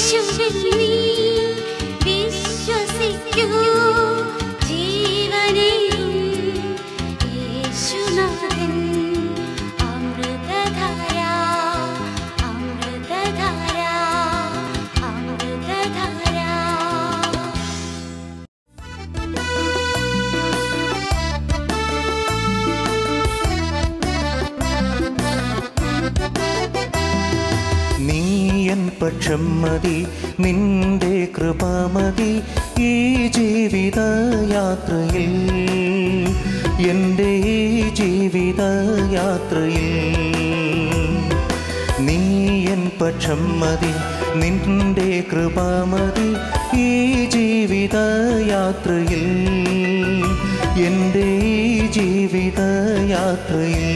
യേശുവിൽ നീ വിശ്വസിക്കൂ ജീവനെയും യേശുനാഥൻ അമൃതധാര അമൃതധാര അമൃതധാര നീയൻ പക്ഷം മതി നിന്റെ കൃപ മതി ഈ ജീവിത യാത്രയിൽ എൻ്റെ ഈ ജീവിത യാത്രയിൽ നീയൻ പക്ഷം മതി നിന്റെ കൃപ മതി ഈ ജീവിത യാത്രയിൽ എൻ്റെ ഈ ജീവിത യാത്രയിൽ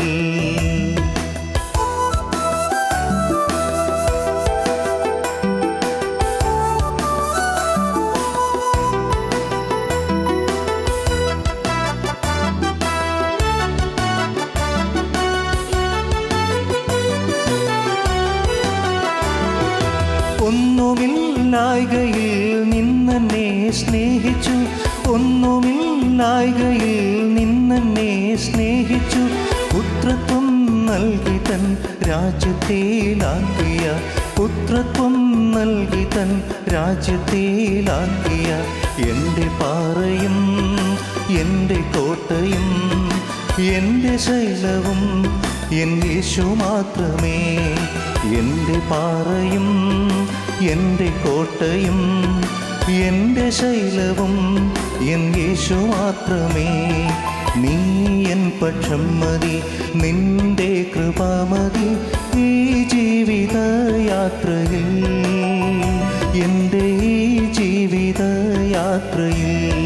ഒന്നുമില്ലായ്കയിൽ നിന്നെന്നെ സ്നേഹിച്ചു ഒന്നുമില്ലായ്കയിൽ നിന്നെന്നെ സ്നേഹിച്ചു പുത്രത്വം നൽകി തൻ രാജ്യത്തേലാക്കിയ പുത്രത്വം നൽകി തൻ രാജ്യത്തേലാക്കിയ എൻ്റെ പാറയും എൻ്റെ കോട്ടയും എൻ്റെ ശൈലവും എൻ യേശു മാത്രമേ എൻ്റെ പാറയും എൻ്റെ കോട്ടയും എൻ്റെ ശൈലവും എൻ യേശു മാത്രമേ നീ എൻ പക്ഷം മതി നിന്റെ കൃപ മതി ഈ ജീവിത യാത്രയിൽ എൻ്റെ ഈ ജീവിത യാത്രയിൽ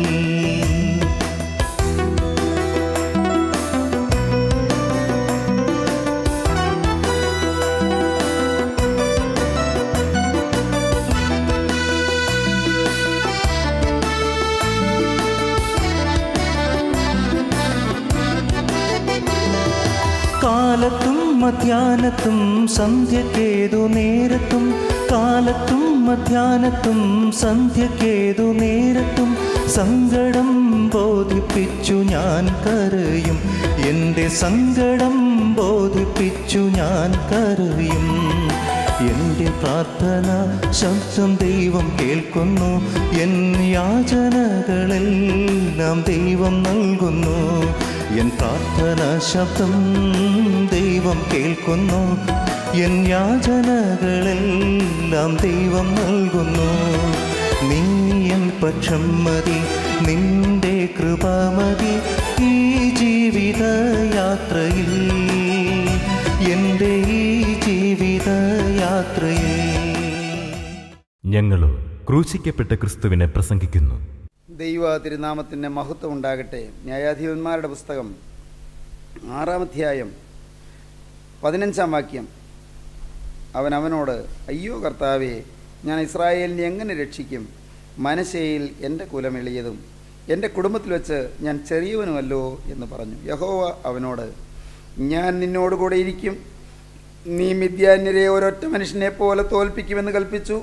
കാലത്തും മധ്യാനത്തും സന്ധ്യക്കേതു നേരത്തും കാലത്തും മധ്യാനത്തും സന്ധ്യക്കേതു നേരത്തും സങ്കടം ബോധിപ്പിച്ചു ഞാൻ കരയും എൻ്റെ സങ്കടം ബോധിപ്പിച്ചു ഞാൻ കരയും എൻ്റെ പ്രാർത്ഥന ശബ്ദം ദൈവം കേൾക്കുന്നു എൻ യാചനകളെല്ലാം ദൈവം നൽകുന്നു എൻ പ്രാർത്ഥന ശബ്ദം ദൈവം കേൾക്കുന്നു എൻ യാചനകളെല്ലാം ദൈവം നൽകുന്നു നീ എൻ പക്ഷം മതി നിന്റെ കൃപ മതി ഈ ജീവിത യാത്രയിൽ എൻ്റെ ഈ ജീവിത യാത്രയിൽ ഞങ്ങളോ ക്രൂശിക്കപ്പെട്ട ക്രിസ്തുവിനെ പ്രസംഗിക്കുന്നു ദൈവ തിരുനാമത്തിൻ്റെ മഹത്വം ഉണ്ടാകട്ടെ ന്യായാധിപന്മാരുടെ പുസ്തകം ആറാം അധ്യായം പതിനഞ്ചാം വാക്യം അവൻ അവനോട് അയ്യോ കർത്താവേ ഞാൻ ഇസ്രായേലിനെ എങ്ങനെ രക്ഷിക്കും മനശയിൽ എൻ്റെ കുലം എളിയതും എൻ്റെ കുടുംബത്തിൽ വെച്ച് ഞാൻ ചെറിയവനുമല്ലോ എന്ന് പറഞ്ഞു യഹോവ അവനോട് ഞാൻ നിന്നോട് കൂടെ ഇരിക്കും നീ മിഥ്യാന്യരെ ഒരൊറ്റ മനുഷ്യനെ പോലെ തോൽപ്പിക്കുമെന്ന് കൽപ്പിച്ചു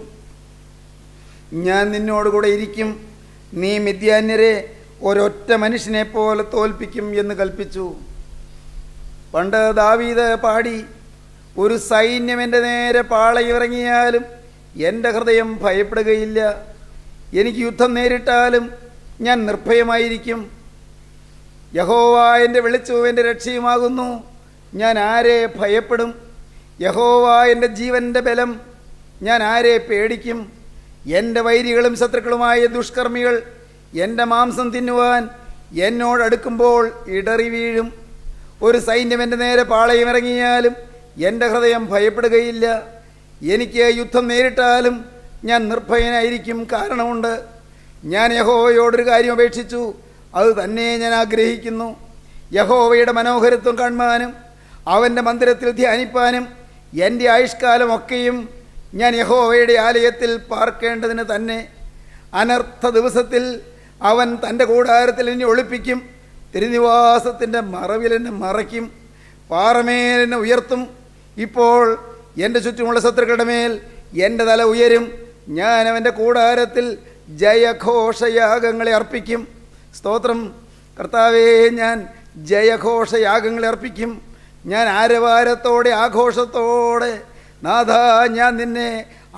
ഞാൻ നിന്നോട് കൂടെ ഇരിക്കും നീ മിഥ്യാന്യരെ ഒരൊറ്റ മനുഷ്യനെ പോലെ തോൽപ്പിക്കും എന്ന് കൽപ്പിച്ചു പണ്ട് ദാവീദ് പാടി ഒരു സൈന്യം എൻ്റെ നേരെ പാളയിറങ്ങിയാലും എൻ്റെ ഹൃദയം ഭയപ്പെടുകയില്ല എനിക്ക് യുദ്ധം നേരിട്ടാലും ഞാൻ നിർഭയമായിരിക്കും യഹോവ എൻ്റെ വെളിച്ചവും എൻ്റെ രക്ഷയുമാകുന്നു ഞാൻ ആരെ ഭയപ്പെടും യഹോവ എൻ്റെ ജീവൻ്റെ ബലം ഞാൻ ആരെ പേടിക്കും എൻ്റെ വൈരികളും ശത്രുക്കളുമായ ദുഷ്കർമ്മികൾ എൻ്റെ മാംസം തിന്നുവാൻ എന്നോട് അടുക്കുമ്പോൾ ഇടറി വീഴും ഒരു സൈന്യം എൻ്റെ നേരെ പാളയം ഇറങ്ങിയാലും എൻ്റെ ഹൃദയം ഭയപ്പെടുകയില്ല എനിക്ക് യുദ്ധം നേരിട്ടാലും ഞാൻ നിർഭയനായിരിക്കും കാരണമുണ്ട് ഞാൻ യഹോവയോടൊരു കാര്യം അപേക്ഷിച്ചു അത് തന്നെ ഞാൻ ആഗ്രഹിക്കുന്നു യഹോവയുടെ മനോഹരത്വം കാണുവാനും അവൻ്റെ മന്ദിരത്തിൽ ധ്യാനിപ്പാനും എൻ്റെ ആയുഷ്കാലമൊക്കെയും ഞാൻ യഹോവയുടെ ആലയത്തിൽ പാർക്കേണ്ടതിന് തന്നെ അനർത്ഥ ദിവസത്തിൽ അവൻ തൻ്റെ കൂടാരത്തിൽ എന്നെ ഒളിപ്പിക്കും തിരുനിവാസത്തിൻ്റെ മറവിൽ എന്നെ മറയ്ക്കും പാറമേൽ എന്നെ ഉയർത്തും ഇപ്പോൾ എൻ്റെ ചുറ്റുമുള്ള ശത്രുക്കളുടെ മേൽ എൻ്റെ തല ഉയരും ഞാൻ അവൻ്റെ കൂടാരത്തിൽ ജയഘോഷയാഗങ്ങളെ അർപ്പിക്കും സ്തോത്രം കർത്താവേ ഞാൻ ജയഘോഷയാഗങ്ങളെ അർപ്പിക്കും ഞാൻ ആരവാരത്തോടെ ആഘോഷത്തോടെ നാഥ ഞാൻ നിന്നെ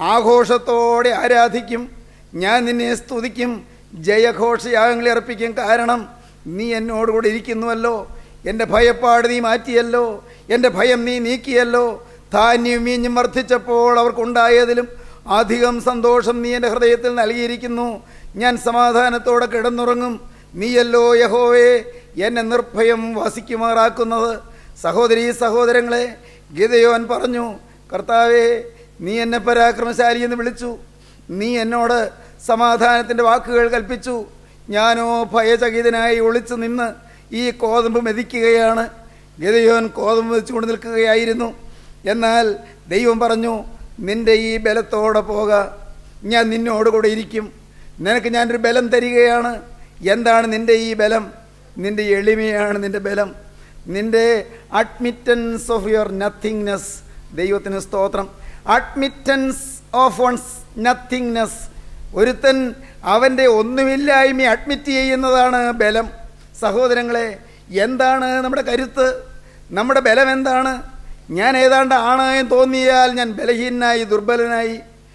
ആഘോഷത്തോടെ ആരാധിക്കും ഞാൻ നിന്നെ സ്തുതിക്കും ജയഘോഷയാഗങ്ങളെ അർപ്പിക്കും കാരണം നീ എന്നോടുകൂടെ ഇരിക്കുന്നുവല്ലോ എൻ്റെ ഭയപ്പാട് നീ മാറ്റിയല്ലോ എൻ്റെ ഭയം നീ നീക്കിയല്ലോ ധാന്യം മീഞ്ഞും വർദ്ധിച്ചപ്പോൾ അവർക്കുണ്ടായതിലും അധികം സന്തോഷം നീ എൻ്റെ ഹൃദയത്തിൽ നൽകിയിരിക്കുന്നു ഞാൻ സമാധാനത്തോടെ കിടന്നുറങ്ങും നീയല്ലോ യഹോവേ എന്നെ നിർഭയം വസിക്കുമാറാക്കുന്നത് സഹോദരീ സഹോദരങ്ങളെ ഗീതയോൻ പറഞ്ഞു കർത്താവേ നീ എന്നെ പരാക്രമശാലി എന്ന് വിളിച്ചു നീ എന്നോട് സമാധാനത്തിൻ്റെ വാക്കുകൾ കൽപ്പിച്ചു ഞാനോ ഭയചകിതനായി ഒളിച്ചു നിന്ന് ഈ കോതമ്പ് മെതിക്കുകയാണ് ഗതയോൻ കോതമ്പ് വെച്ചുകൊണ്ട് നിൽക്കുകയായിരുന്നു എന്നാൽ ദൈവം പറഞ്ഞു നിന്റെ ഈ ബലത്തോടെ പോക ഞാൻ നിന്നോട് കൂടെ ഇരിക്കും നിനക്ക് ഞാനൊരു ബലം തരികയാണ് എന്താണ് നിന്റെ ഈ ബലം നിന്റെ എളിമയാണ് നിന്റെ ബലം നിന്റെ അഡ്മിറ്റൻസ് ഓഫ് യുവർ നത്തിങ്നെസ് ദൈവത്തിന് സ്തോത്രം അഡ്മിറ്റൻസ് ഓഫ് വൺസ് നത്തിങ്നെസ് ഒരുത്തൻ അവൻ്റെ ഒന്നുമില്ലായ്മ അഡ്മിറ്റ് ചെയ്യുന്നതാണ് ബലം സഹോദരങ്ങളെ എന്താണ് നമ്മുടെ കരുത്ത് നമ്മുടെ ബലം എന്താണ് ഞാൻ ഏതാണ്ട് ആണ് എന്ന് തോന്നിയാൽ ഞാൻ ബലഹീനായി ദുർബലനായി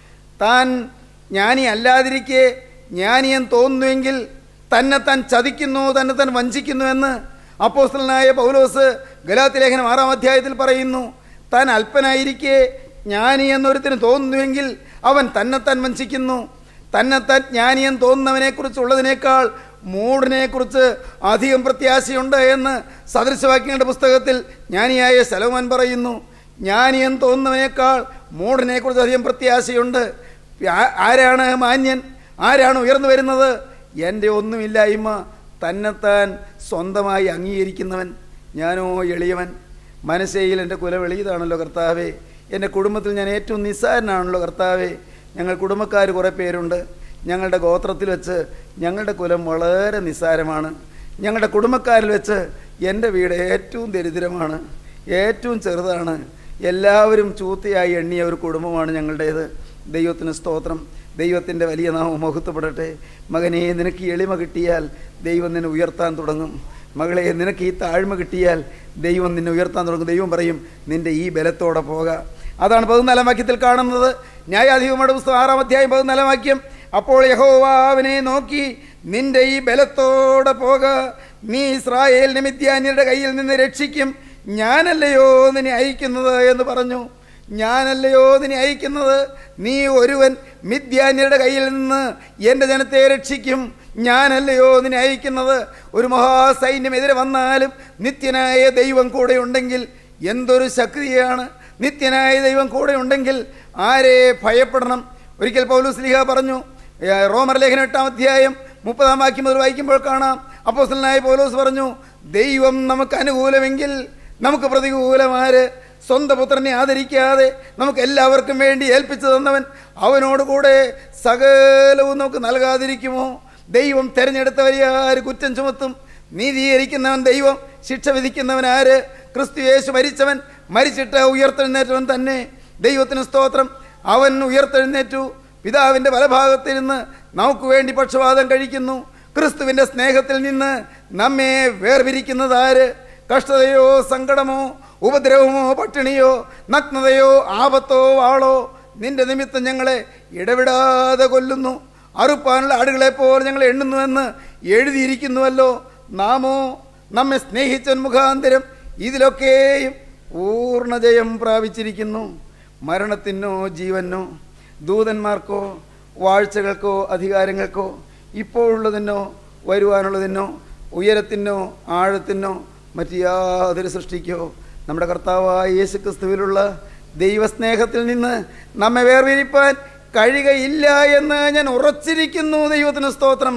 താൻ ജ്ഞാനി അല്ലാതിരിക്കെ ജ്ഞാനിയെന്ന് തോന്നുന്നുവെങ്കിൽ തന്നെ താൻ ചതിക്കുന്നു തന്നെ താൻ വഞ്ചിക്കുന്നു എന്ന് അപ്പോസ്തലനായ പൗലോസ് ഗലാത്തി ലേഖനം ആറാം അധ്യായത്തിൽ പറയുന്നു താൻ അല്പനായിരിക്കെ ജ്ഞാനി എന്നൊരുത്തിന് തോന്നുന്നുവെങ്കിൽ അവൻ തന്നെത്താൻ വഞ്ചിക്കുന്നു തന്നെത്താൻ ജ്ഞാനിയെന്ന് തോന്നുന്നവനെക്കുറിച്ചുള്ളതിനേക്കാൾ മൂടിനെക്കുറിച്ച് അധികം പ്രത്യാശയുണ്ട് എന്ന് സദൃശവാക്യങ്ങളുടെ പുസ്തകത്തിൽ ജ്ഞാനിയായ ശലോമൻ പറയുന്നു ജ്ഞാനിയെന്ന് തോന്നുന്നവനേക്കാൾ മൂടിനെക്കുറിച്ച് അധികം പ്രത്യാശയുണ്ട് ആ- ആരാണ് മാന്യൻ ആരാണ് ഉയർന്നു വരുന്നത് എൻ്റെ ഒന്നുമില്ലായ്മ തന്നെത്താൻ സ്വന്തമായി അംഗീകരിക്കുന്നവൻ ഞാനോ എളിയവൻ മനസ്സേയിൽ എൻ്റെ കുല വെളിയതാണല്ലോ കർത്താവേ എൻ്റെ കുടുംബത്തിൽ ഞാൻ ഏറ്റവും നിസ്സാരനാണല്ലോ കർത്താവേ ഞങ്ങൾ കുടുംബക്കാർ കുറേ പേരുണ്ട് ഞങ്ങളുടെ ഗോത്രത്തിൽ വെച്ച് ഞങ്ങളുടെ കുലം വളരെ നിസ്സാരമാണ് ഞങ്ങളുടെ കുടുംബക്കാരിൽ വെച്ച് എൻ്റെ വീട് ഏറ്റവും ദരിദ്രമാണ് ഏറ്റവും ചെറുതാണ് എല്ലാവരും ചൂത്തയായി എണ്ണിയ ഒരു കുടുംബമാണ് ഞങ്ങളുടേത് ദൈവത്തിന് സ്തോത്രം ദൈവത്തിൻ്റെ വലിയ നാമം മഹത്വപ്പെടട്ടെ മകനെ നിനക്ക് ഈ എളിമ കിട്ടിയാൽ ദൈവം നിന്നെ ഉയർത്താൻ തുടങ്ങും മകളെ നിനക്ക് ഈ താഴ്മ കിട്ടിയാൽ ദൈവം നിന്നെ ഉയർത്താൻ തുടങ്ങും ദൈവം പറയും നിന്റെ ഈ ബലത്തോടെ പോക അതാണ് പതിനാലാം വാക്യത്തിൽ കാണുന്നത് ന്യായാധിപങ്ങളുടെ പുസ്തകം ആറാം അധ്യായം പതിനാലാം വാക്യം അപ്പോൾ യഹോവാവിനെ നോക്കി നിന്റെ ഈ ബലത്തോടെ പോക നീ ഇസ്രായേലിനെ മിഥ്യാന്യരുടെ കയ്യിൽ നിന്ന് രക്ഷിക്കും ഞാനല്ലയോ നിന്നെ അയക്കുന്നത് എന്ന് പറഞ്ഞു ഞാനല്ലയോ നിന്നെ അയക്കുന്നത് നീ ഒരുവൻ മിഥ്യാന്യരുടെ കയ്യിൽ നിന്ന് എൻ്റെ ജനത്തെ രക്ഷിക്കും ഞാനല്ലയോ നിന്നെ അയക്കുന്നത് ഒരു മഹാസൈന്യം എതിരെ വന്നാലും നിത്യനായ ദൈവം കൂടെ ഉണ്ടെങ്കിൽ എന്തൊരു ശക്തിയാണ് നിത്യനായ ദൈവം കൂടെ ഉണ്ടെങ്കിൽ ആരെ ഭയപ്പെടണം ഒരിക്കൽ പൗലൂസ് ലിഹ പറഞ്ഞു ഏ, റോമർ ലേഖനം എട്ടാം അധ്യായം മുപ്പതാം വാക്യം മുതൽ വായിക്കുമ്പോൾ കാണാം അപ്പോസ്റ്റലനായ പൗലോസ് പറഞ്ഞു ദൈവം നമുക്ക് അനുകൂലമെങ്കിൽ നമുക്ക് പ്രതികൂലമാര് സ്വന്തം പുത്രനെ ആദരിക്കാതെ നമുക്ക് എല്ലാവർക്കും വേണ്ടി ഏൽപ്പിച്ചു തന്നവൻ അവനോടുകൂടെ സകലവും നമുക്ക് നൽകാതിരിക്കുമോ ദൈവം തിരഞ്ഞെടുത്തവരെ ആര് കുറ്റം ചുമത്തും നീതീകരിക്കുന്നവൻ ദൈവം ശിക്ഷ വിധിക്കുന്നവൻ ആര് ക്രിസ്തു യേശു മരിച്ചവൻ മരിച്ചിട്ട് ഉയർത്തെഴുന്നേറ്റവൻ തന്നെ ദൈവത്തിന് സ്തോത്രം അവൻ ഉയർത്തെഴുന്നേറ്റു പിതാവിൻ്റെ വലഭാഗത്തിരുന്ന് നമുക്ക് വേണ്ടി പക്ഷപാതം കഴിക്കുന്നു ക്രിസ്തുവിൻ്റെ സ്നേഹത്തിൽ നിന്ന് നമ്മെ വേർപിരിക്കുന്നത് ആര് കഷ്ടതയോ സങ്കടമോ ഉപദ്രവമോ പട്ടിണിയോ നഗ്നതയോ ആപത്തോ വാളോ നിന്റെ നിമിത്തം ഞങ്ങളെ ഇടവിടാതെ കൊല്ലുന്നു അറുപ്പാനുള്ള ആടുകളെ പോലെ ഞങ്ങൾ എണ്ണുന്നുവെന്ന് എഴുതിയിരിക്കുന്നുവല്ലോ നാമോ നമ്മെ സ്നേഹിച്ചൻ മുഖാന്തരം ഇതിലൊക്കെയും പൂർണ്ണജയം പ്രാപിച്ചിരിക്കുന്നു മരണത്തിനോ ജീവനോ ദൂതന്മാർക്കോ വാഴ്ചകൾക്കോ അധികാരങ്ങൾക്കോ ഇപ്പോഴുള്ളതിനോ വരുവാനുള്ളതിനോ ഉയരത്തിനോ ആഴത്തിനോ മറ്റ് യാതൊരു സൃഷ്ടിക്കോ നമ്മുടെ കർത്താവായ യേശു ക്രിസ്തുവിലുള്ള ദൈവസ്നേഹത്തിൽ നിന്ന് നമ്മെ വേർതിരിപ്പാൻ കഴിയുകയില്ല എന്ന് ഞാൻ ഉറച്ചിരിക്കുന്നു ദൈവത്തിന് സ്തോത്രം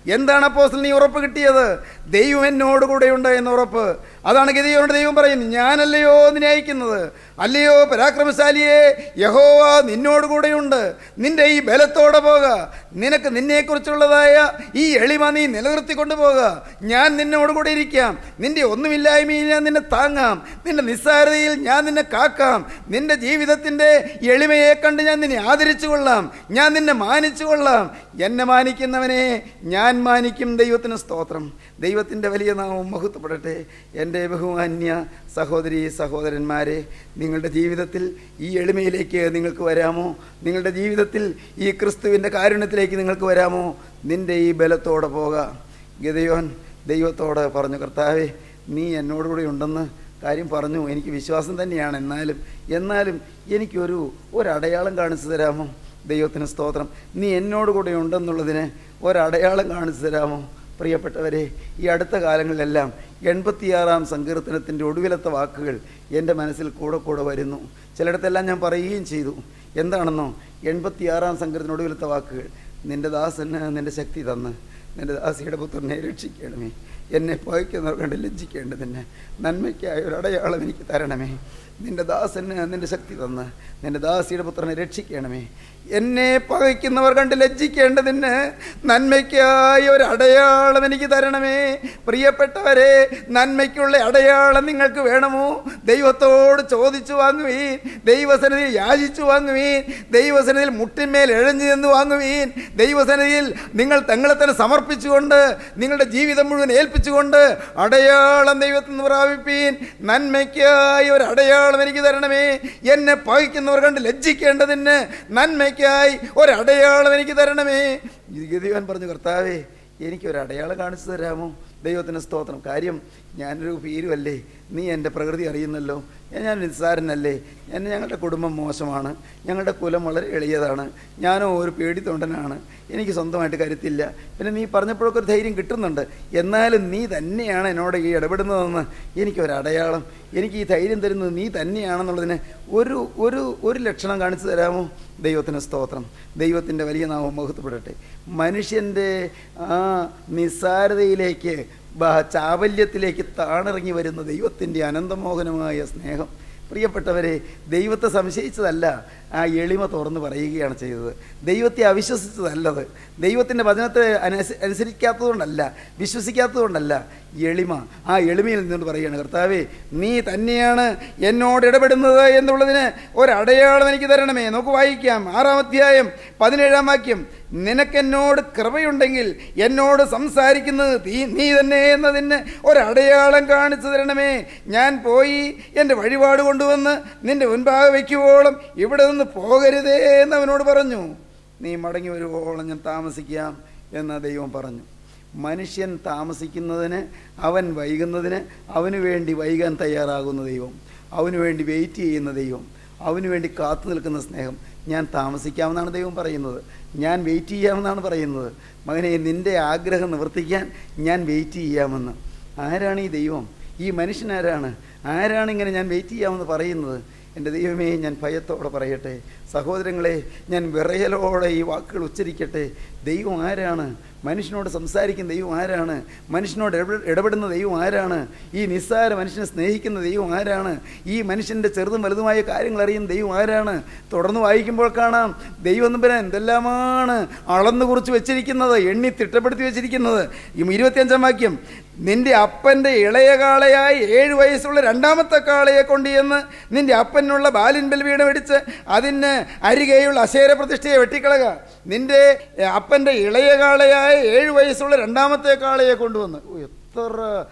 എന്താണ് അപ്പോസ്തലൻ നീ ഉറപ്പ് കിട്ടിയത് ദൈവം എന്നോട് കൂടെയുണ്ട് എന്ന ഉറപ്പ് അതാണ് ഗതിയോട് ദൈവം പറയുന്നത് ഞാനല്ലയോ നിന്നെ അയക്കുന്നത് അല്ലയോ പരാക്രമശാലിയെ യഹോവ നിന്നോട് കൂടെയുണ്ട് നിന്റെ ഈ ബലത്തോടെ പോക നിനക്ക് നിന്നെക്കുറിച്ചുള്ളതായ ഈ എളിമ നീ നിലനിർത്തിക്കൊണ്ട് പോക ഞാൻ നിന്നോട് കൂടെ ഇരിക്കാം നിന്റെ ഒന്നുമില്ലായ്മയിൽ ഞാൻ നിന്നെ താങ്ങാം നിന്റെ നിസ്സാരതയിൽ ഞാൻ നിന്നെ കാക്കാം നിന്റെ ജീവിതത്തിൻ്റെ എളിമയെ കണ്ട് ഞാൻ നിന്നെ ആദരിച്ചു കൊള്ളാം ഞാൻ നിന്നെ മാനിച്ചു കൊള്ളാം എന്നെ മാനിക്കുന്നവനെ ഞാൻ മാനിക്കും ദൈവത്തിന് സ്തോത്രം ദൈവത്തിൻ്റെ വലിയ നാമം മഹത്വപ്പെടട്ടെ എൻ്റെ ബഹുമാന്യ സഹോദരി സഹോദരന്മാരെ നിങ്ങളുടെ ജീവിതത്തിൽ ഈ എളിമയിലേക്ക് നിങ്ങൾക്ക് വരാമോ നിങ്ങളുടെ ജീവിതത്തിൽ ഈ ക്രിസ്തുവിൻ്റെ കാരുണ്യത്തിലേക്ക് നിങ്ങൾക്ക് വരാമോ നിന്റെ ഈ ബലത്തോടെ പോകാം ഗതയോൻ ദൈവത്തോട് പറഞ്ഞു കർത്താവേ നീ എന്നോടുകൂടി ഉണ്ടെന്ന് കാര്യം പറഞ്ഞു എനിക്ക് വിശ്വാസം തന്നെയാണ് എന്നാലും എന്നാലും എനിക്കൊരു ഒരടയാളം കാണിച്ചു തരാമോ ദൈവത്തിന് സ്തോത്രം നീ എന്നോട് കൂടെ ഉണ്ടെന്നുള്ളതിന് ഒരടയാളം കാണിച്ചു തരാമോ പ്രിയപ്പെട്ടവരെ ഈ അടുത്ത കാലങ്ങളിലെല്ലാം എൺപത്തിയാറാം സങ്കീർത്തനത്തിൻ്റെ ഒടുവിലത്തെ വാക്കുകൾ എൻ്റെ മനസ്സിൽ കൂടെ കൂടെ വരുന്നു ചിലയിടത്തെല്ലാം ഞാൻ പറയുകയും ചെയ്തു എന്താണെന്നോ എൺപത്തിയാറാം സങ്കീർത്തന ഒടുവിലത്തെ വാക്കുകൾ നിന്റെ ദാസന് നിന്റെ ശക്തി തന്ന് നിന്റെ ദാസിയുടെ പുത്രനെ രക്ഷിക്കണമേ എന്നെ പകയ്ക്കുന്നവർ കണ്ട് ലജ്ജിക്കേണ്ടതിന് നന്മയ്ക്കായ ഒരു അടയാളം എനിക്ക് തരണമേ നിന്റെ ദാസന് നിന്റെ ശക്തി തന്ന് നിന്റെ ദാസിയുടെ പുത്രനെ രക്ഷിക്കണമേ എന്നെ പകയ്ക്കുന്നവർ കണ്ട് ലജ്ജിക്കേണ്ടതിന് നന്മയ്ക്കായ ഒരു അടയാളം എനിക്ക് തരണമേ പ്രിയപ്പെട്ടവരെ നന്മയ്ക്കുള്ള അടയാളം നിങ്ങൾക്ക് വേണമോ ദൈവത്തോട് ചോദിച്ചു വാങ്ങുവീൻ ദൈവസന്നിധിയിൽ യാചിച്ചു വാങ്ങുവീൻ ദൈവസന്നിധിയിൽ മുട്ടിന്മേൽ എഴഞ്ഞു നിന്ന് വാങ്ങുവീൻ ദൈവസന്നിധിയിൽ നിങ്ങൾ തങ്ങളെ തന്നെ സമർപ്പിച്ചുകൊണ്ട് നിങ്ങളുടെ ജീവിതം മുഴുവൻ ഏൽപ്പിച്ചുകൊണ്ട് അടയാളം ദൈവത്തിൽ നിന്ന് പ്രാപിപ്പീൻ നന്മയ്ക്കായി ഒരു അടയാളം എനിക്ക് തരണമേ എന്നെ പകയ്ക്കുന്നവർ കണ്ട് ലജ്ജിക്കേണ്ടതിന് നന്മയ്ക്കായി ഒരു അടയാളം എനിക്ക് തരണമേ ഇത് ഗതിവാൻ പറഞ്ഞു കർത്താവേ എനിക്കൊരു അടയാളം കാണിച്ചു തരാമോ ദൈവത്തിന് സ്തോത്രം കാര്യം ഞാനൊരു ഭീരുവല്ലേ നീ എൻ്റെ പ്രകൃതി അറിയുന്നല്ലോ ഞാൻ നിസ്സാരനല്ലേ എന്നെ ഞങ്ങളുടെ കുടുംബം മോശമാണ് ഞങ്ങളുടെ കുലം വളരെ എളിയതാണ് ഞാനോ ഒരു പേടിത്തൊണ്ടനാണ് എനിക്ക് സ്വന്തമായിട്ട് കരുത്തില്ല പിന്നെ നീ പറഞ്ഞപ്പോഴൊക്കെ ഒരു ധൈര്യം കിട്ടുന്നുണ്ട് എന്നാലും നീ തന്നെയാണ് എന്നോട് ഈ ഇടപെടുന്നതെന്ന് എനിക്കൊരു അടയാളം എനിക്ക് ഈ ധൈര്യം തരുന്നത് നീ തന്നെയാണെന്നുള്ളതിന് ഒരു ഒരു ഒരു ലക്ഷണം കാണിച്ചു തരാമോ ദൈവത്തിന് സ്തോത്രം ദൈവത്തിൻ്റെ വലിയ നാമം മഹത്വപ്പെടട്ടെ മനുഷ്യൻ്റെ ആ നിസ്സാരതയിലേക്ക് ബ- ചാവല്യത്തിലേക്ക് താണിറങ്ങി വരുന്ന ദൈവത്തിൻ്റെ അനന്തമോഹനമായ സ്നേഹം പ്രിയപ്പെട്ടവരെ ദൈവത്തെ സംശയിച്ചതല്ല ആ എളിമ തുറന്ന് പറയുകയാണ് ചെയ്തത് ദൈവത്തെ അവിശ്വസിച്ചതല്ലത് ദൈവത്തിൻ്റെ വചനത്തെ അനുസ- അനുസരിക്കാത്തതുകൊണ്ടല്ല വിശ്വസിക്കാത്തതുകൊണ്ടല്ല എളിമ ആ എളിമയിൽ നിന്നുകൊണ്ട് പറയുകയാണ് കർത്താവേ നീ തന്നെയാണ് എന്നോട് ഇടപെടുന്നത് എന്നുള്ളതിന് ഒരടയാളം എനിക്ക് തരണമേ നമുക്ക് വായിക്കാം ആറാം അധ്യായം പതിനേഴാം വാക്യം നിനക്കെന്നോട് കൃപയുണ്ടെങ്കിൽ എന്നോട് സംസാരിക്കുന്നത് നീ നീ തന്നെ എന്നതിന് ഒരടയാളം കാണിച്ചു തരണമേ ഞാൻ പോയി എൻ്റെ വഴിപാട് കൊണ്ടുവന്ന് നിന്റെ മുൻപാകെ വയ്ക്കുവോളം ഇവിടെ നിന്ന് പോകരുതേ എന്ന് അവനോട് പറഞ്ഞു നീ മടങ്ങി വരുവോളം ഞാൻ താമസിക്കാം എന്ന് ദൈവം പറഞ്ഞു മനുഷ്യൻ താമസിക്കുന്നതിന് അവൻ വൈകുന്നതിന് അവന് വേണ്ടി വൈകാൻ തയ്യാറാകുന്ന ദൈവം അവന് വേണ്ടി വെയിറ്റ് ചെയ്യുന്ന ദൈവം അവന് വേണ്ടി കാത്തു നിൽക്കുന്ന സ്നേഹം ഞാൻ താമസിക്കാമെന്നാണ് ദൈവം പറയുന്നത് ഞാൻ വെയിറ്റ് ചെയ്യാമെന്നാണ് പറയുന്നത് മകനെ നിന്റെ ആഗ്രഹം നിവർത്തിക്കാൻ ഞാൻ വെയിറ്റ് ചെയ്യാമെന്ന് ആരാണ് ഈ ദൈവം ഈ മനുഷ്യൻ ആരാണ് ആരാണ് ഇങ്ങനെ ഞാൻ വെയിറ്റ് ചെയ്യാമെന്ന് പറയുന്നത് എൻ്റെ ദൈവമേ ഞാൻ ഭയത്തോടെ പറയട്ടെ സഹോദരങ്ങളെ ഞാൻ വിറയലോടെ ഈ വാക്കുകൾ ഉച്ചരിക്കട്ടെ ദൈവം ആരാണ് മനുഷ്യനോട് സംസാരിക്കുന്ന ദൈവം ആരാണ് മനുഷ്യനോട് ഇടപെ- ഇടപെടുന്ന ദൈവം ആരാണ് ഈ നിസ്സാര മനുഷ്യനെ സ്നേഹിക്കുന്ന ദൈവം ആരാണ് ഈ മനുഷ്യൻ്റെ ചെറുതും വലുതുമായ കാര്യങ്ങൾ അറിയുന്ന ദൈവം ആരാണ് തുടർന്ന് വായിക്കുമ്പോൾ കാണാം ദൈവം നമ്പരാൻ എന്തെല്ലാമാണ് അളന്നു കുറിച്ച് വെച്ചിരിക്കുന്നത് എണ്ണി തിട്ടപ്പെടുത്തി വെച്ചിരിക്കുന്നത് ഈ ഇരുപത്തിയഞ്ചാം വാക്യം നിന്റെ അപ്പൻ്റെ ഇളയ കാളയായി ഏഴ് വയസ്സുള്ള രണ്ടാമത്തെ കാളയെ കൊണ്ട് ചെന്ന് നിന്റെ അപ്പനുള്ള ബാലിൻ ബൽവീടം അടിച്ച് അതിന് അരികെയുള്ള അശേര പ്രതിഷ്ഠയെ വെട്ടിക്കളക നിന്റെ അപ്പൻ്റെ ഇളയ കാളയായ ഏഴ് വയസ്സുള്ള രണ്ടാമത്തെ കാളയെ കൊണ്ടുവന്ന് ഓ, എത്ര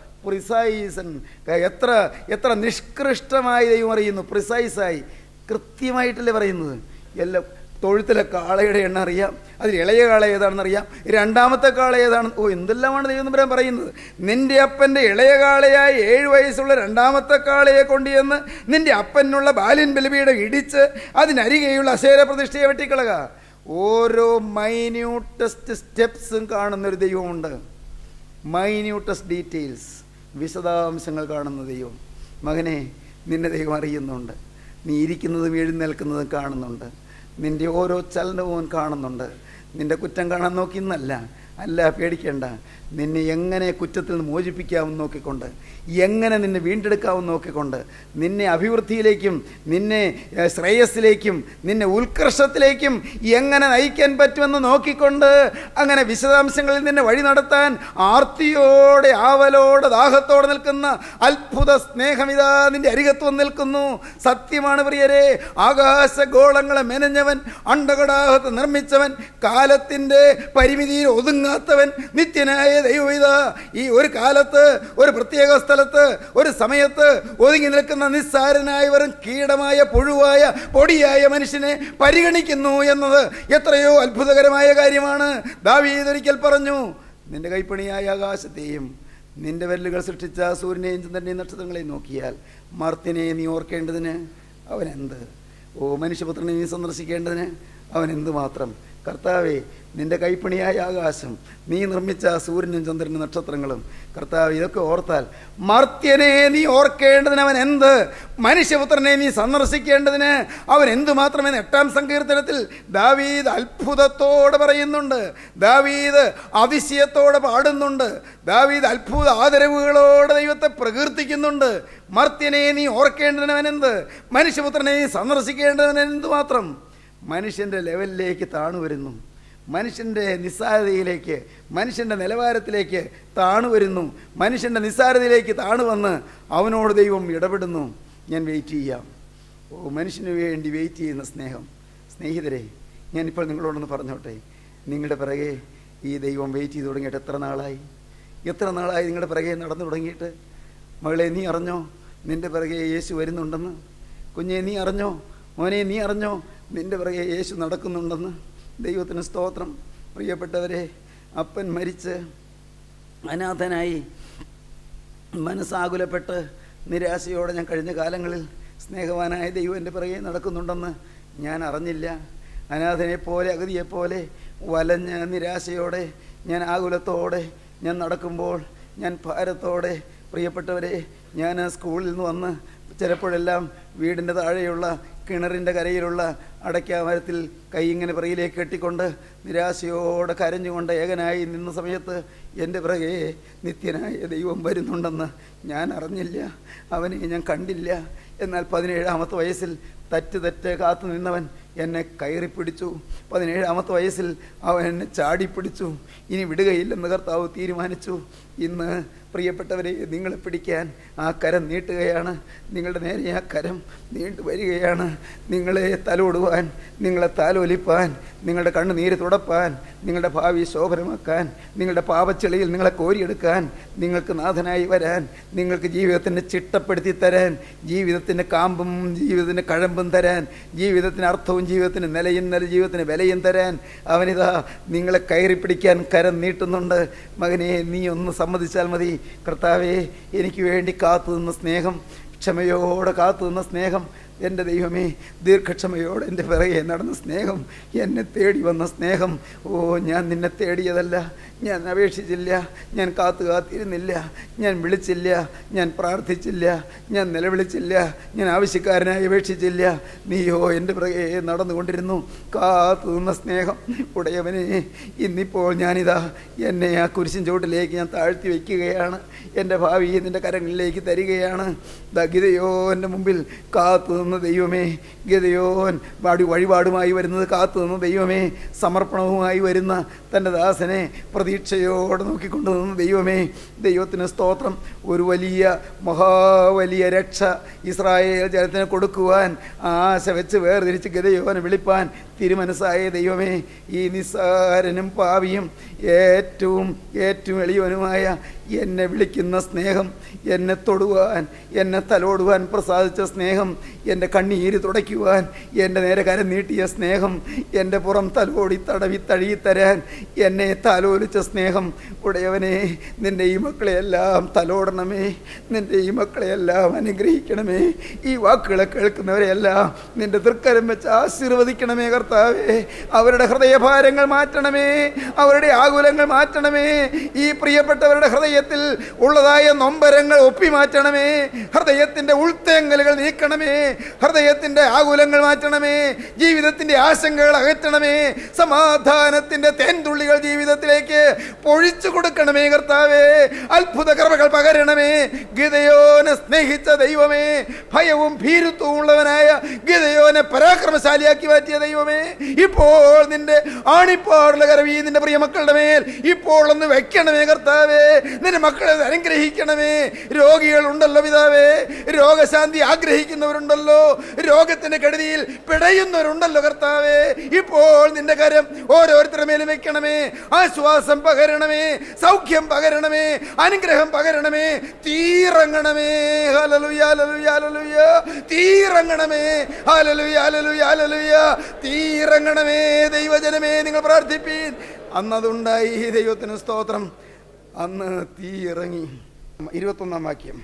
പ്രിസൈസൻ എത്ര എത്ര നിഷ്കൃഷ്ടമായി ദൈവം അറിയുന്നു പ്രിസൈസായി കൃത്യമായിട്ടല്ലേ പറയുന്നത് എല്ലാം തൊഴുത്തിലെ കാളയുടെ എണ്ണം അറിയാം അതിൽ ഇളയ കാള ഏതാണെന്ന് അറിയാം രണ്ടാമത്തെ കാള ഏതാണ് ഓ എന്തെല്ലാമാണ് ദൈവം തമ്പുരാൻ പറയുന്നത് നിന്റെ അപ്പൻ്റെ ഇളയ കാളയായ ഏഴ് വയസ്സുള്ള രണ്ടാമത്തെ കാളയെ കൊണ്ടുചെന്ന് നിന്റെ അപ്പനുള്ള ബാല്യൻ ബലിപീഠം ഇടിച്ച് അതിനരികെയുള്ള അശേര പ്രതിഷ്ഠയെ വെട്ടിക്കളക ഓരോ മൈന്യൂട്ടസ്റ്റ് സ്റ്റെപ്സും കാണുന്നൊരു ദൈവമുണ്ട് മൈന്യൂട്ടസ്റ്റ് ഡീറ്റെയിൽസ് വിശദാംശങ്ങൾ കാണുന്ന ദൈവം മകനെ നിന്നെ ദൈവം അറിയുന്നുണ്ട് നീ ഇരിക്കുന്നതും എഴുന്നേൽക്കുന്നതും കാണുന്നുണ്ട് നിന്റെ ഓരോ ചലനവും അവൻ കാണുന്നുണ്ട് നിന്റെ കുറ്റം കാണാൻ നോക്കി എന്നല്ല അല്ല പേടിക്കേണ്ട നിന്നെ എങ്ങനെ കുറ്റത്തിൽ നിന്ന് മോചിപ്പിക്കാമെന്ന് നോക്കിക്കൊണ്ട് എങ്ങനെ നിന്നെ വീണ്ടെടുക്കാമെന്ന് നോക്കിക്കൊണ്ട് നിന്നെ അഭിവൃദ്ധിയിലേക്കും നിന്നെ ഏഹ്, ശ്രേയസ്സിലേക്കും നിന്നെ ഉത്കർഷത്തിലേക്കും എങ്ങനെ നയിക്കാൻ പറ്റുമെന്ന് നോക്കിക്കൊണ്ട് അങ്ങനെ വിശദാംശങ്ങളിൽ നിന്നെ വഴി നടത്താൻ ആർത്തിയോടെ ആവലോടെ ദാഹത്തോടെ നിൽക്കുന്ന അത്ഭുത സ്നേഹമിതാ നിന്റെ അരികത്ത് വന്ന് നിൽക്കുന്നു സത്യമാണ് പ്രിയരെ ആകാശഗോളങ്ങളെ മെനഞ്ഞവൻ അണ്ടകടാഹത്ത് നിർമ്മിച്ചവൻ കാലത്തിൻ്റെ പരിമിതിയിൽ ഒതുങ്ങാത്തവൻ നിത്യനായ ദൈവമിത ഈ ഒരു കാലത്ത് ഒരു പ്രത്യേക സ്ഥലത്ത് ഒരു സമയത്ത് ഒതുങ്ങി നിൽക്കുന്ന നിസ്സാരനായവരും കീടമായ പുഴുവായ പൊടിയായ മനുഷ്യനെ പരിഗണിക്കുന്നു എന്നത് എത്രയോ അത്ഭുതകരമായ കാര്യമാണ് ദാവീദൊരിക്കൽ പറഞ്ഞു നിന്റെ കൈപ്പണിയായ ആകാശത്തെയും നിന്റെ വെല്ലുകൾ സൃഷ്ടിച്ച സൂര്യനെയും ചന്ദ്രനെയും നക്ഷത്രങ്ങളെയും നോക്കിയാൽ മർത്തിനെ നീ ഓർക്കേണ്ടതിന് അവൻ എന്ത് ഓ മനുഷ്യപുത്രനെ നീ സന്ദർശിക്കേണ്ടതിന് അവൻ എന്ത് മാത്രം കർത്താവേ നിന്റെ കൈപ്പണിയായ ആകാശം നീ നിർമ്മിച്ച സൂര്യനും ചന്ദ്രനും നക്ഷത്രങ്ങളും കർത്താവ് ഇതൊക്കെ ഓർത്താൽ മർത്യനെ നീ ഓർക്കേണ്ടതിന് അവൻ എന്ത് മനുഷ്യപുത്രനെ നീ സന്ദർശിക്കേണ്ടതിന് അവൻ എന്ത് മാത്രമെന്ന് എട്ടാം സങ്കീർത്തനത്തിൽ ദാവീദ് അത്ഭുതത്തോടെ പറയുന്നുണ്ട് ദാവീദ് അതിശയത്തോടെ പാടുന്നുണ്ട് ദാവീദ് അത്ഭുത ആദരവുകളോടെ ദൈവത്തെ പ്രകീർത്തിക്കുന്നുണ്ട് മർത്യനെ നീ ഓർക്കേണ്ടതിന് അവൻ എന്ത് മനുഷ്യപുത്രനെ നീ സന്ദർശിക്കേണ്ടതിന് എന്ത് മാത്രം മനുഷ്യൻ്റെ ലെവലിലേക്ക് താണു വരുന്നു മനുഷ്യൻ്റെ നിസ്സാരതയിലേക്ക് മനുഷ്യൻ്റെ നിലവാരത്തിലേക്ക് താണു വരുന്നു മനുഷ്യൻ്റെ നിസ്സാരതയിലേക്ക് താണു വന്ന് അവനോട് ദൈവം ഇടപെടുന്നു ഞാൻ വെയിറ്റ് ചെയ്യാം ഓ മനുഷ്യന് വേണ്ടി വെയിറ്റ് ചെയ്യുന്ന സ്നേഹം സ്നേഹിതരെ ഞാനിപ്പോൾ നിങ്ങളോടൊന്ന് പറഞ്ഞോട്ടെ നിങ്ങളുടെ പിറകെ ഈ ദൈവം വെയിറ്റ് ചെയ്ത് തുടങ്ങിയിട്ട് എത്ര നാളായി എത്ര നാളായി നിങ്ങളുടെ പിറകെ നടന്നു തുടങ്ങിയിട്ട് മകളെ നീ അറിഞ്ഞോ നിന്റെ പിറകെ യേശു വരുന്നുണ്ടെന്ന് കുഞ്ഞെ നീ അറിഞ്ഞോ മോനെ നീ അറിഞ്ഞോ നിന്റെ പിറകെ യേശു നടക്കുന്നുണ്ടെന്ന് ദൈവത്തിന് സ്തോത്രം പ്രിയപ്പെട്ടവരെ അപ്പൻ മരിച്ച് അനാഥനായി മനസ്സാകുലപ്പെട്ട് നിരാശയോടെ ഞാൻ കഴിഞ്ഞ കാലങ്ങളിൽ സ്നേഹവാനായ ദൈവം എൻ്റെ പിറകെ നടക്കുന്നുണ്ടെന്ന് ഞാൻ അറിഞ്ഞില്ല അനാഥനെ പോലെ അഗതിയെപ്പോലെ വലഞ്ഞ നിരാശയോടെ ഞാൻ ആകുലത്തോടെ ഞാൻ നടക്കുമ്പോൾ ഞാൻ ഭാരത്തോടെ പ്രിയപ്പെട്ടവരെ ഞാൻ സ്കൂളിൽ നിന്ന് വന്ന് ചിലപ്പോഴെല്ലാം വീടിൻ്റെ താഴെയുള്ള കിണറിൻ്റെ കരയിലുള്ള അടയ്ക്കാമരത്തിൽ കൈ ഇങ്ങനെ പിറകിലേക്ക് കെട്ടിക്കൊണ്ട് നിരാശയോടെ കരഞ്ഞുകൊണ്ട് ഏകനായി നിന്ന സമയത്ത് എൻ്റെ പിറകെ നിത്യനായ ദൈവം വരുന്നുണ്ടെന്ന് ഞാൻ അറിഞ്ഞില്ല അവനെ ഞാൻ കണ്ടില്ല എന്നാൽ പതിനേഴാമത്തെ വയസ്സിൽ തറ്റ് തെറ്റ് കാത്തു നിന്നവൻ എന്നെ കയറി പിടിച്ചു പതിനേഴാമത്തെ വയസ്സിൽ അവൻ എന്നെ ചാടിപ്പിടിച്ചു ഇനി വിടുകയില്ലെന്ന് കർത്താവ് തീരുമാനിച്ചു ഇന്ന് പ്രിയപ്പെട്ടവരെ നിങ്ങളെ പിടിക്കാൻ ആ കരം നീട്ടുകയാണ് നിങ്ങളുടെ നേരെ ആ കരം നീണ്ടു വരികയാണ് നിങ്ങളെ തലോടുവാൻ നിങ്ങളെ താലോലിപ്പാൻ നിങ്ങളുടെ കണ്ണുനീര് തുടപ്പാൻ നിങ്ങളുടെ ഭാവി ശോഭനമാക്കാൻ നിങ്ങളുടെ പാപച്ചെളിയിൽ നിങ്ങളെ കോരിയെടുക്കാൻ നിങ്ങൾക്ക് നാഥനായി വരാൻ നിങ്ങൾക്ക് ജീവിതത്തിൻ്റെ ചിട്ടപ്പെടുത്തി തരാൻ ജീവിതത്തിൻ്റെ കാമ്പും ജീവിതത്തിൻ്റെ കഴമ്പും തരാൻ ജീവിതത്തിന് അർത്ഥവും ജീവിതത്തിന് നിലയും നില ജീവിതത്തിന് വിലയും തരാൻ അവനിതാ നിങ്ങളെ കയറി പിടിക്കാൻ കരം നീട്ടുന്നുണ്ട് മകനെ നീ ഒന്ന് സമ്മതിച്ചാൽ മതി കർത്താവേ എനിക്ക് വേണ്ടി കാത്തു നിന്ന സ്നേഹം ക്ഷമയോടെ കാത്തു നിന്ന സ്നേഹം എൻ്റെ ദൈവമേ ദീർഘക്ഷമയോടെ എൻ്റെ പിറകെ നടന്ന സ്നേഹം എന്നെ തേടി വന്ന സ്നേഹം ഓ ഞാൻ നിന്നെ തേടിയതല്ല ഞാൻ അപേക്ഷിച്ചില്ല ഞാൻ കാത്തു കാത്തിരുന്നില്ല ഞാൻ വിളിച്ചില്ല ഞാൻ പ്രാർത്ഥിച്ചില്ല ഞാൻ നിലവിളിച്ചില്ല ഞാൻ ആവശ്യക്കാരനായി അപേക്ഷിച്ചില്ല നീയോ എൻ്റെ പിറകെ നടന്നുകൊണ്ടിരുന്നു കാത്തു നിന്ന സ്നേഹം ഉടയവനെ ഇന്നിപ്പോൾ ഞാനിതാ എന്നെ ആ കുരിശിൻ ചോട്ടിലേക്ക് ഞാൻ താഴ്ത്തി വയ്ക്കുകയാണ് എൻ്റെ ഭാവി നിൻ്റെ കരങ്ങളിലേക്ക് തരികയാണ് ദാ ഗിതയോൻ്റെ മുമ്പിൽ കാത്തു നിന്ന ദൈവമേ ഗതയോൻ വാടി വഴിപാടുമായി വരുന്നത് കാത്തു നിന്ന ദൈവമേ സമർപ്പണവുമായി വരുന്ന തൻ്റെ ദാസനെ പ്രതീക്ഷയോടെ നോക്കിക്കൊണ്ടു നിന്ന ദൈവമേ ദൈവത്തിന് സ്തോത്രം ഒരു വലിയ മഹാവലിയ രക്ഷ ഇസ്രായേൽ ജനത്തിന് കൊടുക്കുവാൻ ആശ വെച്ച് വേർതിരിച്ച് ഗതയോനെ വിളിപ്പാൻ തിരുമനസ്സായ ദൈവമേ ഈ നിസ്സാരനും പാവിയും ഏറ്റവും ഏറ്റവും എളിയവനുമായ എന്നെ വിളിക്കുന്ന സ്നേഹം എന്നെ തൊടുവാൻ എന്നെ തലോടുവാൻ പ്രസാദിച്ച സ്നേഹം എൻ്റെ കണ്ണീര് തുടയ്ക്കുവാൻ എൻ്റെ നേരെ കരം നീട്ടിയ സ്നേഹം എൻ്റെ പുറം തലോടി തടവി തഴുകിത്തരാൻ എന്നെ താലോലിച്ച സ്നേഹം ഉടയവനെ നിൻ്റെ ഈ മക്കളെയെല്ലാം തലോടണമേ നിൻ്റെ ഈ മക്കളെയെല്ലാം അനുഗ്രഹിക്കണമേ ഈ വാക്കുകളെ കേൾക്കുന്നവരെയെല്ലാം നിൻ്റെ തൃക്കരം വെച്ച് ആശീർവദിക്കണമേ കർത്താവേ കർത്താവേ അവരുടെ ഹൃദയഭാരങ്ങൾ മാറ്റണമേ അവരുടെ ആകുലങ്ങൾ മാറ്റണമേ ഈ പ്രിയപ്പെട്ടവരുടെ ഹൃദയത്തിൽ ഉള്ളതായ നൊമ്പരങ്ങൾ ഒപ്പി മാറ്റണമേ ഹൃദയത്തിന്റെ ഉൾത്തേങ്ങലുകൾ നീക്കണമേ ഹൃദയത്തിന്റെ ആകുലങ്ങൾ മാറ്റണമേ ജീവിതത്തിന്റെ ആശങ്കകൾ അകറ്റണമേ സമാധാനത്തിന്റെ തേൻതുള്ളികൾ ജീവിതത്തിലേക്ക് പൊഴിച്ചു കൊടുക്കണമേ കർത്താവേ അത്ഭുത കർമ്മകൾ പകരണമേ ഗിതയോനെ സ്നേഹിച്ച ദൈവമേ ഭയവും ഭീരുത്വവും ഉള്ളവനായ ഗിതയോനെ പരാക്രമശാലിയാക്കി മാറ്റിയ ദൈവമേ ഇപ്പോൾ നിന്റെ ആണിപ്പാടുള്ള കരവി നിന്റെ പ്രിയ മക്കളുടെ മേൽ ഇപ്പോൾ ഒന്ന് വെക്കണമേ കർത്താവേ നിന്റെ മക്കളെ അനുഗ്രഹിക്കണമേ രോഗികൾ ഉണ്ടല്ലോ പിതാവേ രോഗശാന്തി ആഗ്രഹിക്കുന്നവരുണ്ടല്ലോ രോഗത്തിന്റെ കെടുതിയിൽ പിടയുന്നവരുണ്ടല്ലോ കർത്താവേ ഇപ്പോൾ നിന്റെ കരം ഓരോരുത്തരുടെ മേലും വെക്കണമേ ആശ്വാസം പകരണമേ സൗഖ്യം പകരണമേ അനുഗ്രഹം പകരണമേ തീറങ്ങണമേ ഹല്ലേലൂയ ഹല്ലേലൂയ ഹല്ലേലൂയ തീറങ്ങണമേ ഹല്ലേലൂയ ഹല്ലേലൂയ ഹല്ലേലൂയ തീറങ്ങണമേ ദൈവജനമേ നിങ്ങൾ പ്രാർത്ഥിപ്പീൻ അന്നതുണ്ടായി ദൈവത്തിന് സ്തോത്രം അന്ന് തീ ഇറങ്ങി ഇരുപത്തൊന്നാം വാക്യം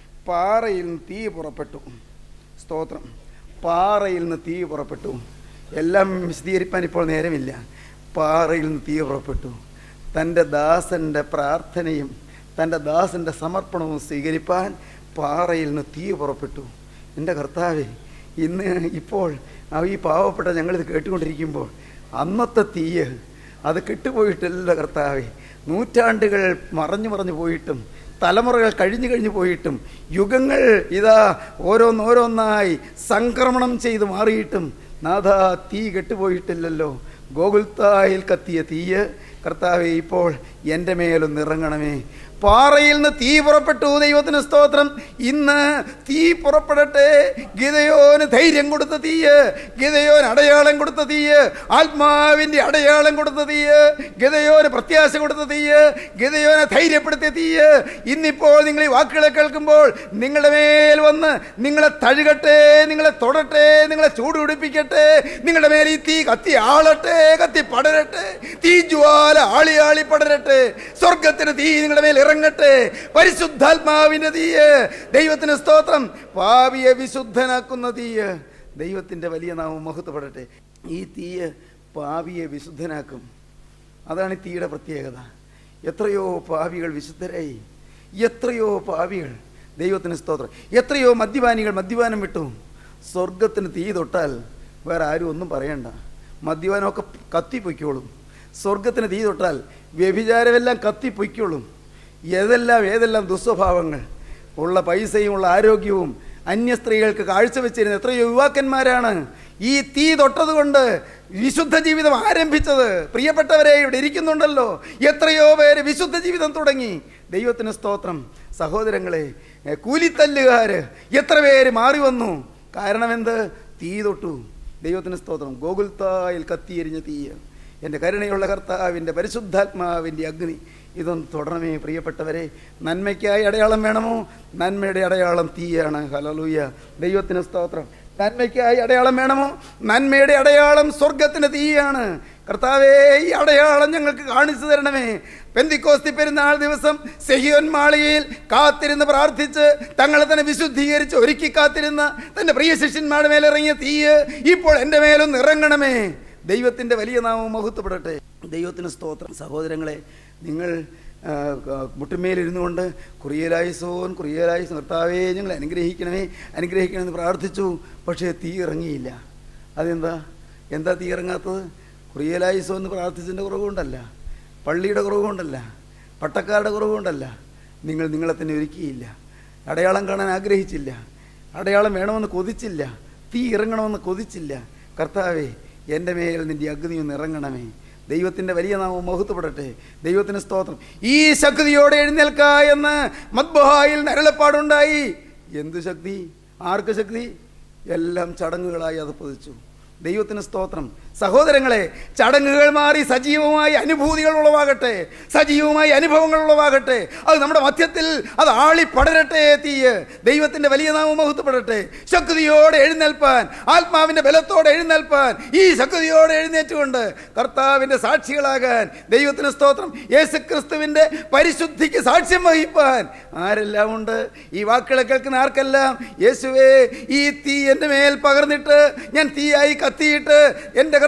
പാറയിൽ നിന്ന് തീ പുറപ്പെട്ടു സ്തോത്രം പാറയിൽ നിന്ന് തീ പുറപ്പെട്ടു എല്ലാം വിശദീകരിപ്പാൻ ഇപ്പോൾ നേരമില്ല പാറയിൽ നിന്ന് തീ പുറപ്പെട്ടു തൻ്റെ ദാസൻ്റെ പ്രാർത്ഥനയും തൻ്റെ ദാസൻ്റെ സമർപ്പണവും സ്വീകരിപ്പാൻ പാറയിൽ നിന്ന് തീ പുറപ്പെട്ടു എൻ്റെ കർത്താവേ ഇന്ന് ഇപ്പോൾ ആ ഈ പാവപ്പെട്ട ഞങ്ങളിത് കേട്ടുകൊണ്ടിരിക്കുമ്പോൾ അന്നത്തെ തീയ് അത് കെട്ടുപോയിട്ടില്ല കർത്താവേ നൂറ്റാണ്ടുകൾ മറഞ്ഞു മറഞ്ഞു പോയിട്ടും തലമുറകൾ കഴിഞ്ഞു കഴിഞ്ഞു പോയിട്ടും യുഗങ്ങൾ ഇതാ ഓരോന്നോരോന്നായി സംക്രമണം ചെയ്ത് മാറിയിട്ടും നാഥ തീ കെട്ടുപോയിട്ടില്ലല്ലോ ഗോകുൽത്തായിൽ കത്തിയ തീയ് കർത്താവെ ഇപ്പോൾ എൻ്റെ മേലൊന്ന് ഇറങ്ങണമേ പാറയിൽ നിന്ന് തീ പുറപ്പെട്ടു ദൈവത്തിന് സ്തോത്രം ഇന്ന് തീ പുറപ്പെടട്ടെ ഗിതയോന് ധൈര്യം കൊടുത്ത തീയ് ഗിതയോന് അടയാളം കൊടുത്ത തീയ് ആത്മാവിൻ്റെ അടയാളം കൊടുത്ത തീയ് ഗിതയോന് പ്രത്യാശ കൊടുത്ത തീയ് ഗിതയോനെ ധൈര്യപ്പെടുത്തിയ തീയ് ഇന്നിപ്പോൾ നിങ്ങൾ ഈ വാക്കുകളെ കേൾക്കുമ്പോൾ നിങ്ങളുടെ മേൽ വന്ന് നിങ്ങളെ തഴുകട്ടെ നിങ്ങളെ തൊടട്ടെ നിങ്ങളെ ചൂട് പിടിപ്പിക്കട്ടെ നിങ്ങളുടെ മേൽ ഈ തീ കത്തി ആളട്ടെ കത്തി പടരട്ടെ തീ ജ്വാല ആളി ആളി പടരട്ടെ സ്വർഗത്തിന് തീ നിങ്ങളുടെ മേൽ ഇറങ്ങട്ടെ പരിശുദ്ധാത്മാവിന്റെ തീയ് ദൈവത്തിന് സ്തോത്രം പാവിയെ വിശുദ്ധനാക്കുന്ന തീയ് ദൈവത്തിന്റെ വലിയ നാമം മഹത്വപ്പെടട്ടെ ഈ തീയ് പാവിയെ വിശുദ്ധനാക്കും അതാണ് ഈ തീയുടെ പ്രത്യേകത എത്രയോ പാവികൾ വിശുദ്ധരായി എത്രയോ പാവികൾ ദൈവത്തിന് സ്തോത്രം എത്രയോ മദ്യപാനികൾ മദ്യപാനം വിട്ടു സ്വർഗത്തിന് തീ തൊട്ടാൽ വേറെ ആരും ഒന്നും പറയണ്ട മദ്യപാനമൊക്കെ കത്തിപ്പൊയ്ക്കോളും സ്വർഗത്തിന് തീ തൊട്ടാൽ വ്യഭിചാരമെല്ലാം കത്തിപ്പൊയ്ക്കോളും ഏതെല്ലാം ഏതെല്ലാം ദുസ്വഭാവങ്ങൾ ഉള്ള പൈസയും ഉള്ള ആരോഗ്യവും അന്യ സ്ത്രീകൾക്ക് കാഴ്ചവെച്ചിരുന്ന എത്രയോ യുവാക്കന്മാരാണ് ഈ തീ തൊട്ടതുകൊണ്ട് വിശുദ്ധ ജീവിതം ആരംഭിച്ചത് പ്രിയപ്പെട്ടവരെ ഇവിടെ ഇരിക്കുന്നുണ്ടല്ലോ എത്രയോ പേര് വിശുദ്ധ ജീവിതം തുടങ്ങി ദൈവത്തിന് സ്തോത്രം സഹോദരങ്ങളെ എ, കൂലിത്തല്ലുകാര് എത്ര പേര് മാറി വന്നു കാരണം എന്ത് തീ തൊട്ടു ദൈവത്തിന് സ്തോത്രം ഗോകുൽത്തായിൽ കത്തിയെരിഞ്ഞ തീയ് എൻ്റെ കരുണയുള്ള കർത്താവിൻ്റെ പരിശുദ്ധാത്മാവിൻ്റെ അഗ്നി ഇതൊന്ന് തുടരണമേ പ്രിയപ്പെട്ടവരെ നന്മയ്ക്കായി അടയാളം വേണമോ നന്മയുടെ അടയാളം തീയാണ് ഹലലൂയ ദൈവത്തിന് സ്തോത്രം നന്മയ്ക്കായി അടയാളം വേണമോ നന്മയുടെ അടയാളം സ്വർഗത്തിന് തീയാണ് കർത്താവേ ഈ അടയാളം ഞങ്ങൾക്ക് കാണിച്ചു തരണമേ പെന്തിക്കോസ്തി പെരുന്നാൾ ദിവസം സെഹിയോൻ മാളികയിൽ കാത്തിരുന്ന് പ്രാർത്ഥിച്ച് തങ്ങളെ തന്നെ വിശുദ്ധീകരിച്ച് ഒരുക്കി കാത്തിരുന്ന തന്റെ പ്രിയ ശിഷ്യന്മാരുടെ മേലിറങ്ങിയ തീയ് ഇപ്പോൾ എൻ്റെ മേലൊന്ന് ഇറങ്ങണമേ ദൈവത്തിന്റെ വലിയ നാമം മഹത്വപ്പെടട്ടെ ദൈവത്തിന് സ്തോത്രം സഹോദരങ്ങളെ നിങ്ങൾ ആ, ക- മുട്ടുമേലിരുന്നു കൊണ്ട് കുറിയലായുസോൻ കുറിയലായുസ് കർത്താവേ ഞങ്ങളെ അനുഗ്രഹിക്കണമേ അനുഗ്രഹിക്കണമെന്ന് പ്രാർത്ഥിച്ചു പക്ഷേ തീ ഇറങ്ങിയില്ല അതെന്താ എന്താ തീ ഇറങ്ങാത്തത് കുറിയലായുസോ എന്ന് പ്രാർത്ഥിച്ചതിൻ്റെ കുറവുകൊണ്ടല്ല പള്ളിയുടെ കുറവുകൊണ്ടല്ല പട്ടക്കാരുടെ കുറവുകൊണ്ടല്ല നിങ്ങൾ നിങ്ങളെ തന്നെ ഒരുക്കിയില്ല അടയാളം കാണാൻ ആഗ്രഹിച്ചില്ല അടയാളം വേണമെന്ന് കൊതിച്ചില്ല തീ ഇറങ്ങണമെന്ന് കൊതിച്ചില്ല കർത്താവേ എൻ്റെ മേൽ നിന്റെ അഗ്നി ഒന്ന് ഇറങ്ങണമേ ദൈവത്തിൻ്റെ വലിയ നാമം മഹത്വപ്പെടട്ടെ ദൈവത്തിന് സ്തോത്രം ഈ ശക്തിയോടെ എഴുന്നേൽക്ക എന്ന് മദ്ബഹായിൽ നരളപ്പാടുണ്ടായി എന്ത് ശക്തി ആർക്ക് ശക്തി എല്ലാം ചടങ്ങുകളായി അത് പതിച്ചു ദൈവത്തിന് സ്തോത്രം സഹോദരങ്ങളെ ചടങ്ങുകൾ മാറി സജീവമായി അനുഭൂതികൾ ഉളവാകട്ടെ സജീവമായി അനുഭവങ്ങൾ ഉളവാകട്ടെ അത് നമ്മുടെ മധ്യത്തിൽ അത് ആളി പടരട്ടെ തീയ് ദൈവത്തിന്റെ വലിയ നാമം മഹത്വപ്പെടട്ടെ ശക്തിയോടെ എഴുന്നേൽപ്പാൻ ആത്മാവിന്റെ ബലത്തോടെ എഴുന്നേൽപ്പാൻ ഈ ശക്തിയോടെ എഴുന്നേറ്റുകൊണ്ട് കർത്താവിന്റെ സാക്ഷികളാകാൻ ദൈവത്തിന് സ്തോത്രം യേശു ക്രിസ്തുവിന്റെ പരിശുദ്ധിക്ക് സാക്ഷ്യം വഹിപ്പാൻ ആരെല്ലാം ഉണ്ട് ഈ വാക്കുകളെ കേൾക്കുന്ന ആർക്കെല്ലാം യേശുവേ ഈ തീ എൻ്റെ മേൽ പകർന്നിട്ട് ഞാൻ തീയായി കത്തിയിട്ട് എൻ്റെ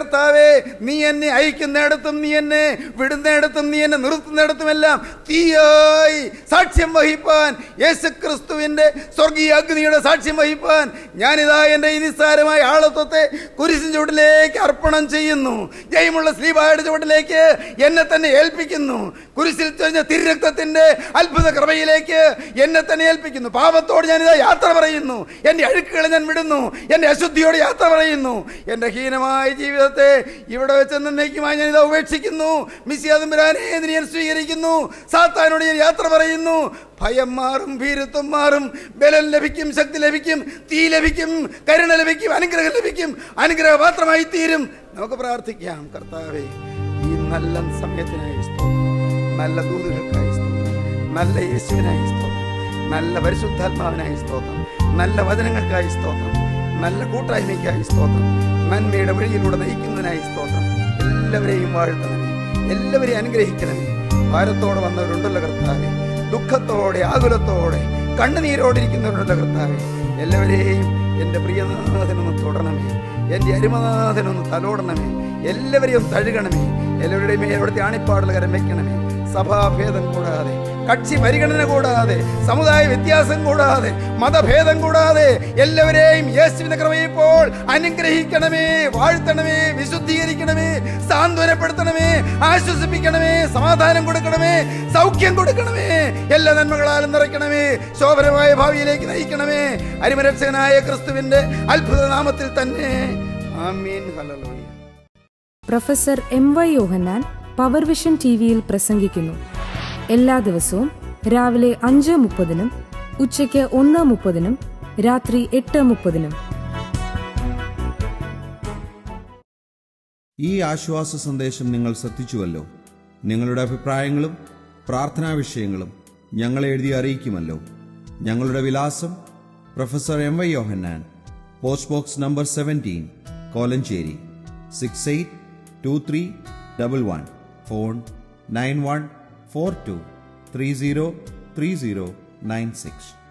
കർത്താവേ നീ എന്നെ അയക്കുന്നിടത്തും നീ എന്നെ വിടുന്നിടത്തും നീ എന്നെ നിർത്തുന്നിടത്തുമെല്ലാം തീയായി സാക്ഷ്യം വഹിപ്പാൻ യേശു ക്രിസ്തുവിന്റെ സ്വർഗീയ അഗ്നിയുടെ സാക്ഷ്യം വഹിപ്പാൻ ഞാനിതാ എൻ്റെ ഈ നിസ്സാരമായ ആളത്വത്തെ കുരിശിൻ ചുവട്ടിലേക്ക് അർപ്പണം ചെയ്യുന്നു ജയമുള്ള സ്ലീബായുടെ ചുവട്ടിലേക്ക് എന്നെ തന്നെ ഏൽപ്പിക്കുന്നു കുരിശിൽ ചൊരിഞ്ഞ തിരുരക്തത്തിന്റെ അത്ഭുത കൃപയിലേക്ക് എന്നെ തന്നെ ഏൽപ്പിക്കുന്നു പാപത്തോട് ഞാനിതാ യാത്ര പറയുന്നു എൻ്റെ അഴുക്കുകളെ ഞാൻ വിടുന്നു എൻ്റെ അശുദ്ധിയോട് യാത്ര പറയുന്നു എൻ്റെ ഹീനമായ ജീവിതത്തെ ഇവിടെ വെച്ച് എന്നേക്കുമായി ഞാൻ ഇതാ ഉപേക്ഷിക്കുന്നു മിസിയാതമ്പുരാനെ നീ ഞാൻ സ്വീകരിക്കുന്നു സാത്താനോട് ഞാൻ യാത്ര പറയുന്നു ഭയം മാറും ഭീരുത്വം മാറും ബലം ലഭിക്കും ശക്തി ലഭിക്കും തീ ലഭിക്കും കരുണ ലഭിക്കും അനുഗ്രഹം ലഭിക്കും അനുഗ്രഹപാത്രമായി തീരും നമുക്ക് പ്രാർത്ഥിക്കാം കർത്താവേ ഈ നല്ല സമയത്തിനായി സ്തോത്രം നല്ല ദൂതുകൾക്കായി സ്തോത്രം നല്ല യേശുവിനായി സ്തോത്രം നല്ല പരിശുദ്ധാത്മാവിനായി സ്തോത്രം നല്ല വചനങ്ങൾക്കായി സ്തോത്രം നല്ല കൂട്ടായ്മയ്ക്കായി സ്തോത്രം നന്മയുടെ വഴിയിലൂടെ നയിക്കുന്നതിനായി സ്തോത്രം എല്ലാവരെയും വാഴ്ത്തണമേ എല്ലാവരെയും അനുഗ്രഹിക്കണമേ ഭാരത്തോടെ വന്നവരുണ്ടല്ലോ കർത്താവെ ദുഃഖത്തോടെ ആകുലത്തോടെ കണ്ണുനീരോടിരിക്കുന്നവരുണ്ടല്ലോ കർത്താവെ എല്ലാവരെയും എൻ്റെ പ്രിയനാഥനൊന്ന് തൊടണമേ എൻ്റെ അരുമനാഥനൊന്ന് തലോടണമേ എല്ലാവരെയും ഒന്ന് തഴുകണമേ എല്ലാവരുടെയും മേൽ അവിടുത്തെ ആണിപ്പാടുള്ള കരം വെക്കണമേ സഭാഭേദം കൂടാതെ കക്ഷി പരിഗണന കൂടാതെ സമുദായ വ്യത്യാസം കൂടാതെ മതഭേദം കൂടാതെ എല്ലാവരെയും യേശുവിന്റെ കൃപയിപ്പോൾ അനുഗ്രഹിക്കണമേ വാഴ്ത്തണമേ വിശുദ്ധീകരിക്കണമേ സാന്ത്വനപ്പെടുത്തണമേ ആശ്വസിപ്പിക്കണമേ സമാധാനം കൊടുക്കണമേ സൗഖ്യം കൊടുക്കണമേ എല്ലാ നന്മകളാലും നിറയ്ക്കണമേ ശോഭനമായ ഭാവിയിലേക്ക് നയിക്കണമേ അരിമരക്ഷകനായ ക്രിസ്തുവിന്റെ അത്ഭുത നാമത്തിൽ തന്നെ ആമീൻ hallelujah professor M Y Yohannan power vision T വിയിൽ പ്രസംഗിക്കുന്നു എല്ലാ ദിവസവും രാവിലെ അഞ്ച് മുപ്പതിനും ഉച്ചയ്ക്ക് ഒന്ന് മുപ്പതിനും രാത്രി എട്ട് മുപ്പതിനും ഈ ആശ്വാസ സന്ദേശം നിങ്ങൾ ശ്രദ്ധിച്ചുവല്ലോ നിങ്ങളുടെ അഭിപ്രായങ്ങളും പ്രാർത്ഥനാ വിഷയങ്ങളും ഞങ്ങളെ എഴുതി അറിയിക്കുമല്ലോ ഞങ്ങളുടെ വിലാസം professor M Y Yohannan post box number seventeen Kolenchery six eight two three double one phone nine one four two three zero three zero nine six